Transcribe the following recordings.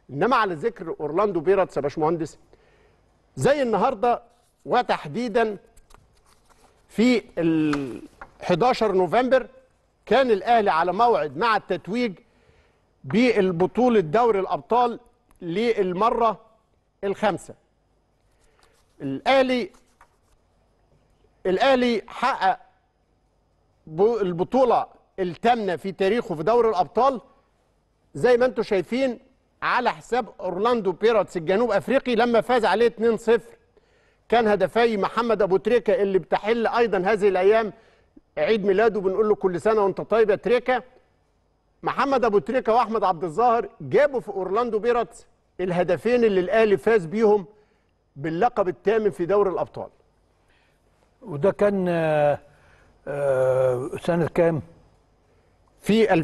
انما على ذكر اورلاندو بيرتس يا باشمهندس زي النهارده وتحديدا في ال 11 نوفمبر كان الاهلي على موعد مع التتويج بالبطوله دوري الابطال للمره الخامسه الاهلي الاهلي حقق ب- البطوله الثامنه في تاريخه في دوري الابطال زي ما انتم شايفين على حساب اورلاندو بيراتس الجنوب افريقي لما فاز عليه 2-0 كان هدفي محمد ابو تريكه اللي بتحل ايضا هذه الايام عيد ميلاده بنقول له كل سنه وانت طيب يا تريكه محمد ابو تريكه واحمد عبد الظاهر جابوا في اورلاندو بيراتس الهدفين اللي الاهلي فاز بيهم باللقب الثامن في دوري الابطال وده كان آه، آه، سنة كام؟ في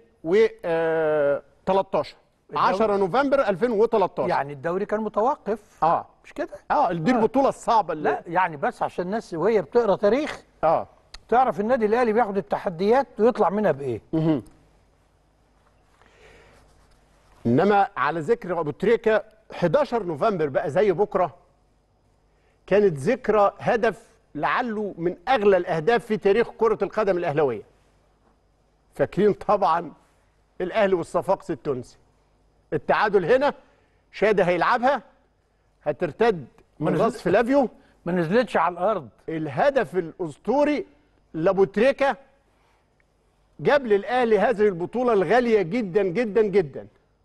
2013 10 نوفمبر 2013 يعني الدوري كان متوقف اه مش كده؟ اه دي البطوله الصعبه اللي لا يعني بس عشان الناس وهي بتقرا تاريخ اه تعرف النادي الاهلي بياخد التحديات ويطلع منها بايه؟ انما على ذكر ابو تريكه 11 نوفمبر بقى زي بكره كانت ذكرى هدف لعله من اغلى الاهداف في تاريخ كره القدم الاهلاويه فاكرين طبعا الاهلي والصفاقسي التونسي التعادل هنا شاده هيلعبها هترتد من نزل- راس فلافيو ما نزلتش على الارض الهدف الاسطوري لابو تريكه جاب للاهلي هذه البطوله الغاليه جدا جدا جدا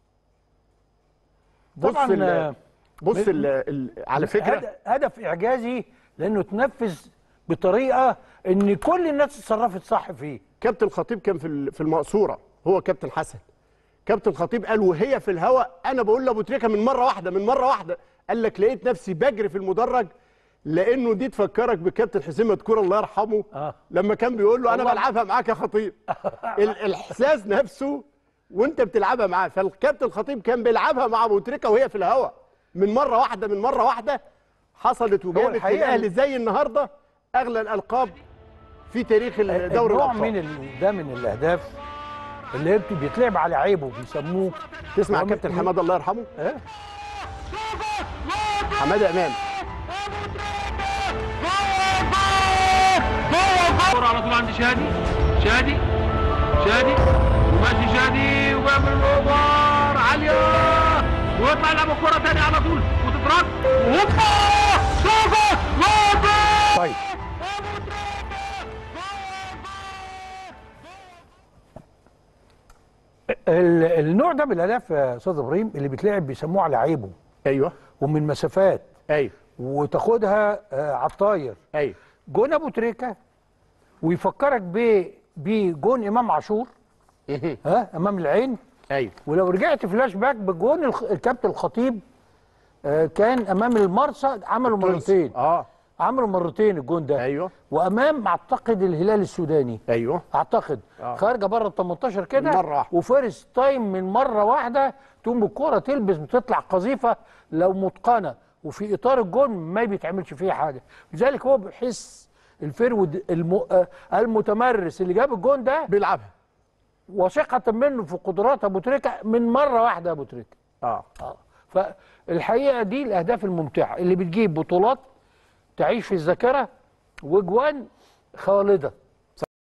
بص طبعاً، ال آه، بص من- ال ال على فكره هد- هدف اعجازي لانه تنفذ بطريقه ان كل الناس اتصرفت صح فيه كابتن الخطيب كان في ال- في المقصوره هو كابتن حسن كابتن الخطيب قال وهي في الهواء انا بقول لابو تريكه من مره واحده من مره واحده قال لك لقيت نفسي بجري في المدرج لانه دي تفكرك بكابتن حسين مدكور الله يرحمه آه. لما كان بيقول له انا والله. بلعبها معاك يا خطيب ال- الاحساس نفسه وانت بتلعبها معاه فالكابتن الخطيب كان بيلعبها مع ابو تريكه وهي في الهواء من مره واحده من مره واحده حصلت وجابت الحقيقة للاهلي زي النهارده اغلى الالقاب في تاريخ دوري النوع الابطال من ال- ده من الاهداف اللي هي بت- بيتلعب على عيبه بيسموه تسمع هو كابتن من- حماده الله يرحمه إيه؟ حماده امام الكرة على طول عند شادي شادي شادي وماشي شادي وبيعمل الاوفر عالية ويطلع يلعب الكرة تاني على طول وتترد وهوبا شوفة هوبا طيب ال- النوع ده من الاهداف يا استاذ ابراهيم اللي بيتلعب بيسموه على عيبه ايوه ومن مسافات ايوه وتاخدها آه، على الطاير ايوه جون ابو تريكه ويفكرك ب بجون امام عاشور ها امام العين ايوه ولو رجعت فلاش باك بجون الخ- الكابتن الخطيب آه، كان امام المرصد عملوا مرتين اه عملوا مرتين الجون ده ايوه وامام اعتقد الهلال السوداني ايوه اعتقد آه. خارجه بره ال 18 كده من مرة واحدة. وفيرست تايم من مره واحده تقوم الكوره تلبس بتطلع قذيفه لو متقنه وفي اطار الجون ما بيتعملش فيها حاجه لذلك هو بيحس الفرود الم... آه، المتمرس اللي جاب الجون ده بيلعبها وثقه منه في قدرات ابو تريكه من مره واحده ابو تريكه اه اه فالحقيقه دي الاهداف الممتعه اللي بتجيب بطولات تعيش في الذاكره وجوان خالده